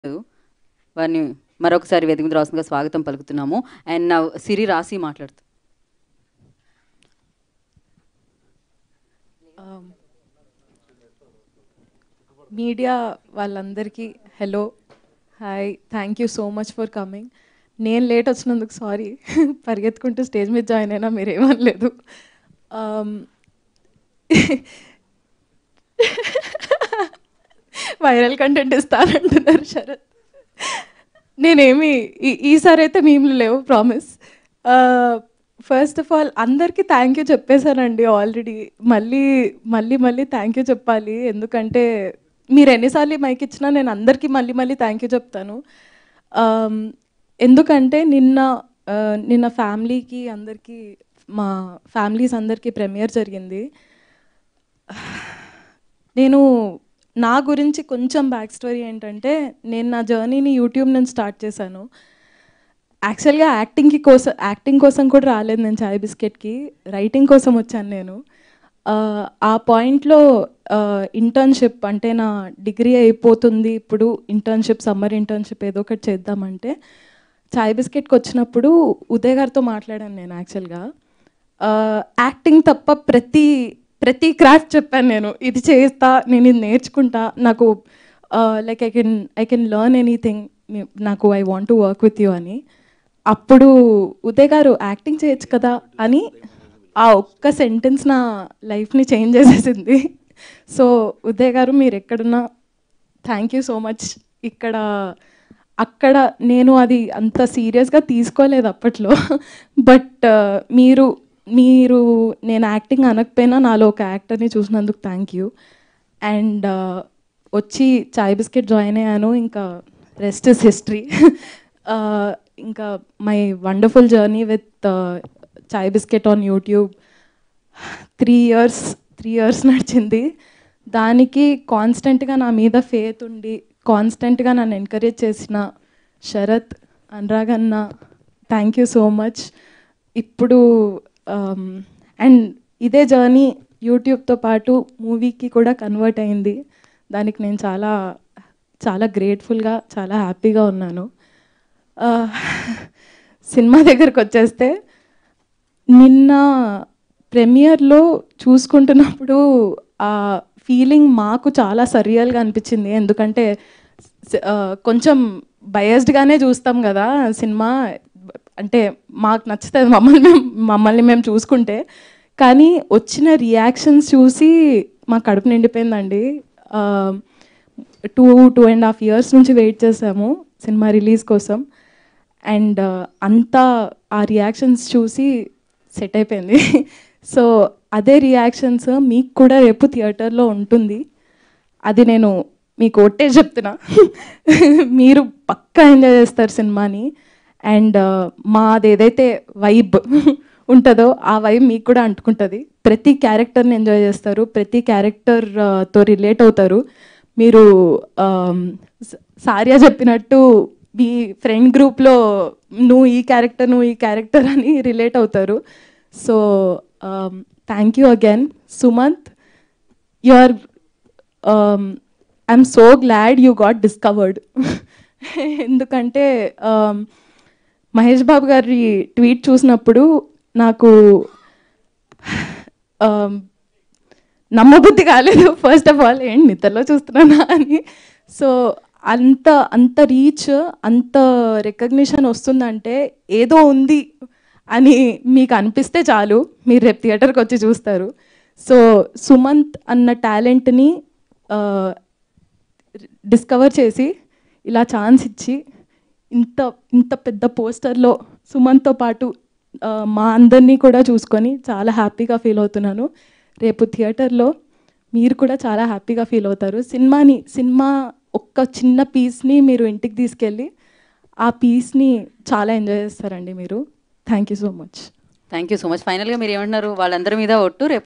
వారిని మరొకసారి వేదిక మీద రాసుగా స్వాగతం పలుకుతున్నాము అండ్ నా సిరి రాసి మాట్లాడుతూ మీడియా వాళ్ళందరికీ hello hi thank you so much for coming నేను లేట్ వచ్చినందుకు సారీ పరిగెత్తుకుంటూ స్టేజ్ మీద జాయిన్ అయినా మీరు ఏమనలేదు వైరల్ కంటెంట్ ఇస్తానంటున్నారు శరత్ నేనేమి ఈ- ఈసారి అయితే మేము లేవు ప్రామిస్ ఫస్ట్ ఆఫ్ ఆల్ అందరికీ థ్యాంక్ యూ చెప్పేశానండి ఆల్రెడీ మళ్ళీ మళ్ళీ మళ్ళీ థ్యాంక్ యూ చెప్పాలి ఎందుకంటే మీరు ఎన్నిసార్లు మైక్ ఇచ్చినా నేను అందరికీ మళ్ళీ మళ్ళీ థ్యాంక్ యూ చెప్తాను Um, ఎందుకంటే నిన్న ఆ, నిన్న ఫ్యామిలీకి అందరికీ మా ఫ్యామిలీస్ అందరికీ ప్రెమియర్ జరిగింది నేను నా గురించి కొంచెం బ్యాక్ స్టోరీ ఏంటంటే నేను నా జర్నీని యూట్యూబ్ నుంచి స్టార్ట్ చేశాను యాక్చువల్గా యాక్టింగ్కి కోసం యాక్టింగ్ కోసం కూడా రాలేదు నేను చాయ్ బిస్కెట్కి రైటింగ్ కోసం వచ్చాను నేను ఆ, ఆ పాయింట్లో ఇంటర్న్షిప్ అంటే నా డిగ్రీ అయిపోతుంది ఇప్పుడు ఇంటర్న్షిప్ సమ్మర్ ఇంటర్న్షిప్ ఏదో ఒకటి చేద్దామంటే చాయ్ బిస్కెట్కి వచ్చినప్పుడు ఉదయ్ గారితో మాట్లాడాను నేను యాక్చువల్గా యాక్టింగ్ తప్ప ప్రతి ప్రతి క్రాఫ్ట్ చెప్పాను నేను ఇది చేస్తా నేను ఇది నేర్చుకుంటా నాకు like I can I can learn anything నాకు I want to work with you అని అప్పుడు ఉదయ్ గారు యాక్టింగ్ చేయొచ్చు కదా అని ఆ ఒక్క సెంటెన్స్ నా లైఫ్ని చేంజ్ చేసేసింది సో ఉదయ్ గారు మీరు ఎక్కడున్నా థ్యాంక్ యూ సో మచ్ ఇక్కడ అక్కడ నేను అది అంత సీరియస్గా తీసుకోలేదు అప్పట్లో బట్ మీరు మీరు నేను యాక్టింగ్ అనకపోయినా నాలో ఒక యాక్టర్ని చూసినందుకు థ్యాంక్ యూ అండ్ వచ్చి చాయ్ బిస్కెట్ జాయిన్ అయ్యాను ఇంకా రెస్ట్ ఇస్ హిస్టరీ ఇంకా my wonderful journey with Chai biscuit on YouTube three years three years నడిచింది దానికి కాన్స్టెంట్గా నా మీద ఫేత్ ఉండి కాన్స్టెంట్గా నన్ను ఎంకరేజ్ చేసిన శరత్ అనురాగ్ అన్న థ్యాంక్ యూ సో మచ్ ఇప్పుడు అండ్ ఇదే జర్నీ యూట్యూబ్తో పాటు మూవీకి కూడా కన్వర్ట్ అయింది దానికి నేను చాలా చాలా గ్రేట్ఫుల్గా చాలా హ్యాపీగా ఉన్నాను ఆ, సినిమా దగ్గరకు వచ్చేస్తే నిన్న ప్రెమియర్లో చూసుకుంటున్నప్పుడు ఆ ఫీలింగ్ మాకు చాలా సరియల్గా అనిపించింది ఎందుకంటే స- ఆ, కొంచెం బయస్డ్గానే చూస్తాం కదా సినిమా అంటే మాకు నచ్చుతుంది మమ్మల్ని మేము మమ్మల్ని మేము చూసుకుంటే కానీ వచ్చిన రియాక్షన్స్ చూసి మా కడుపు నిండిపోయిందండి two two and half years నుంచి వెయిట్ చేసాము సినిమా రిలీజ్ కోసం అండ్ అంతా ఆ రియాక్షన్స్ చూసి సెట్ అయిపోయింది సో అదే రియాక్షన్స్ మీకు కూడా రేపు థియేటర్లో ఉంటుంది అది నేను మీకు ఒట్టే చెప్తున్నా మీరు పక్కా ఎంజాయ్ చేస్తారు సినిమాని అండ్ మాది ఏదైతే వైబ్ ఉంటుందో ఆ వైబ్ మీకు కూడా అంటుకుంటుంది ప్రతి క్యారెక్టర్ని ఎంజాయ్ చేస్తారు ప్రతి క్యారెక్టర్ తో రిలేట్ అవుతారు మీరు ఆమ్, స- సార్య చెప్పినట్టు మీ ఫ్రెండ్ గ్రూప్లో నువ్వు ఈ క్యారెక్టర్ నువ్వు ఈ క్యారెక్టర్ అని రిలేట్ అవుతారు so thank you again Sumanth you are I'm so glad you got discovered ఎందుకంటే um, మహేష్ బాబు గారి ట్వీట్ చూసినప్పుడు నాకు um, నమ్మబుద్ధి కాలేదు ఫస్ట్ ఆఫ్ ఆల్ ఏంటి నిద్రలో చూస్తున్నానా అని సో అంత అంత రీచ్ అంత రికగ్నిషన్ వస్తుందంటే ఏదో ఉంది అని మీకు అనిపిస్తే చాలు మీరు రేపు థియేటర్కి వచ్చి చూస్తారు సో సుమంత్ అన్న టాలెంట్ని డిస్కవర్ చేసి ఇలా ఛాన్స్ ఇచ్చి ఇంత ఇంత పెద్ద పోస్టర్లో సుమన్తో పాటు ఆ, మా అందరినీ కూడా చూసుకొని చాలా హ్యాపీగా ఫీల్ అవుతున్నాను రేపు థియేటర్లో మీరు కూడా చాలా హ్యాపీగా ఫీల్ అవుతారు సినిమాని సినిమా ఒక్క చిన్న పీస్ని మీరు ఇంటికి తీసుకెళ్ళి ఆ పీస్ని చాలా ఎంజాయ్ చేస్తారండి మీరు thank you so much thank you so much ఫైనల్గా మీరు ఏమంటున్నారు వాళ్ళందరి మీద ఒట్టు రేపు